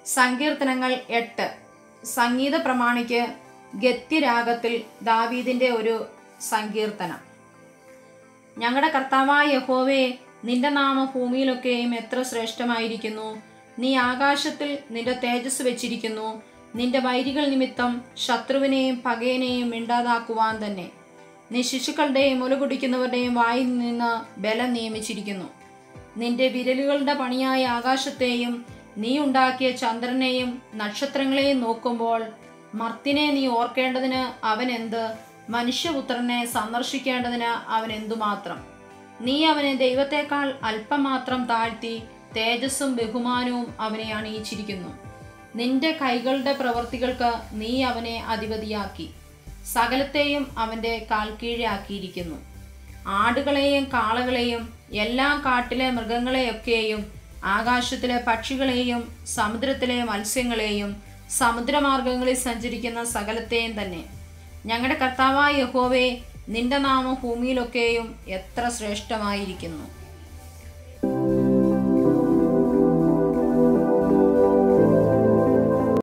സങ്കീർത്തനങ്ങൾ എട്ട് സംഗീത പ്രമാണിക്ക് ഗത്യരാഗത്തിൽ ദാവീദിന്റെ ഒരു സങ്കീർത്തനം ഞങ്ങളുടെ കർത്താവായ യഹോവേ നിന്റെ നാമ ഭൂമിയിലൊക്കെയും എത്ര ശ്രേഷ്ഠമായിരിക്കുന്നു നീ ആകാശത്തിൽ നിന്റെ തേജസ് വെച്ചിരിക്കുന്നു നിന്റെ വൈരികൾ നിമിത്തം ശത്രുവിനെയും പകയനെയും മിണ്ടാതാക്കുവാൻ തന്നെ നീ ശിശുക്കളുടെയും മുല കുടിക്കുന്നവരുടെയും വായിൽ നിന്ന് ബലം നിയമിച്ചിരിക്കുന്നു നിന്റെ വിരലുകളുടെ പണിയായ ആകാശത്തെയും നീ ഉണ്ടാക്കിയ ചന്ദ്രനെയും നക്ഷത്രങ്ങളെയും നോക്കുമ്പോൾ മർത്തിനെ നീ ഓർക്കേണ്ടതിന് അവൻ എന്ത് മനുഷ്യപുത്രനെ സന്ദർശിക്കേണ്ടതിന് അവൻ എന്തുമാത്രം നീ അവനെ ദൈവത്തെക്കാൾ അല്പം മാത്രം താഴ്ത്തി തേജസ്സും ബഹുമാനവും അവനെ അണിയിച്ചിരിക്കുന്നു നിന്റെ കൈകളുടെ പ്രവൃത്തികൾക്ക് നീ അവനെ അധിപതിയാക്കി സകലത്തെയും അവന്റെ കാൽക്കീഴാക്കിയിരിക്കുന്നു ആടുകളെയും കാളകളെയും എല്ലാ കാട്ടിലെ മൃഗങ്ങളെയൊക്കെയും ആകാശത്തിലെ പക്ഷികളെയും സമുദ്രത്തിലെ മത്സ്യങ്ങളെയും സമുദ്രമാർഗങ്ങളിൽ സഞ്ചരിക്കുന്ന സകലത്തെയും തന്നെ ഞങ്ങളുടെ കർത്താവായ യഹോവേ നിന്റെ നാമം ഭൂമിയിലൊക്കെയും എത്ര ശ്രേഷ്ഠമായിരിക്കുന്നു